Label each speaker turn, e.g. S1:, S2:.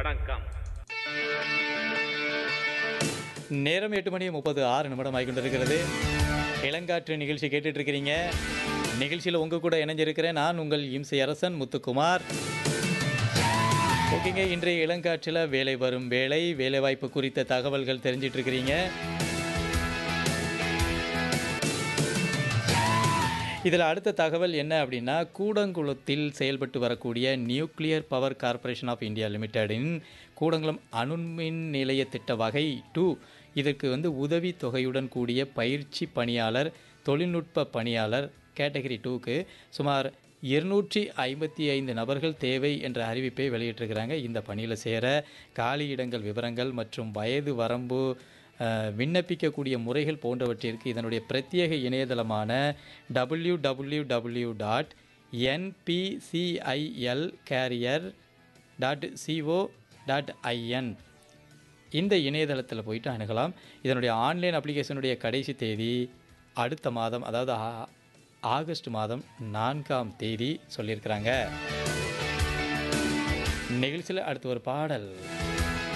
S1: வணக்கம்
S2: நேரம் எட்டு மணி முப்பது ஆறு நிமிடம் ஆகிக்கொண்டிருக்கிறது இளங்காற்று நிகழ்ச்சி கேட்டுட்டு இருக்கிறீங்க நிகழ்ச்சியில் உங்கள் கூட இணைஞ்சிருக்கிறேன் நான் உங்கள் இம்சை அரசன் முத்துக்குமார் ஓகேங்க இன்றைய இளங்காற்றில் வேலை வரும் வேலை வேலைவாய்ப்பு குறித்த தகவல்கள் தெரிஞ்சிட்டு இருக்கிறீங்க இதில் அடுத்த தகவல் என்ன அப்படின்னா கூடங்குளத்தில் செயல்பட்டு வரக்கூடிய nuclear power corporation of India லிமிடெடின் கூடங்குளம் அணுமின் நிலைய திட்ட வகை டூ இதற்கு வந்து உதவி தொகையுடன் கூடிய பயிற்சி பணியாளர் தொழில்நுட்ப பணியாளர் கேட்டகரி டூக்கு சுமார் இருநூற்றி ஐம்பத்தி ஐந்து நபர்கள் தேவை என்ற அறிவிப்பை வெளியிட்டிருக்கிறாங்க இந்த பணியில் சேர காலியிடங்கள் விவரங்கள் மற்றும் வயது வரம்பு அஹ், விண்ணப்பிக்கக்கூடிய முறைகள் போன்றவற்றிற்கு இதனுடைய பிரத்யேக இணையதளமான W W W dot NPCIL career dot C O dot I N இந்த இணையதளத்தில் போயிட்டு அணுகலாம் இதனுடைய ஆன்லைன் அப்ளிகேஷனுடைய கடைசி தேதி அடுத்த மாதம் அதாவது ஆ- ஆகஸ்ட் மாதம் நான்காம் தேதி சொல்லியிருக்கிறாங்க நிகழ்ச்சியில் அடுத்து ஒரு பாடல்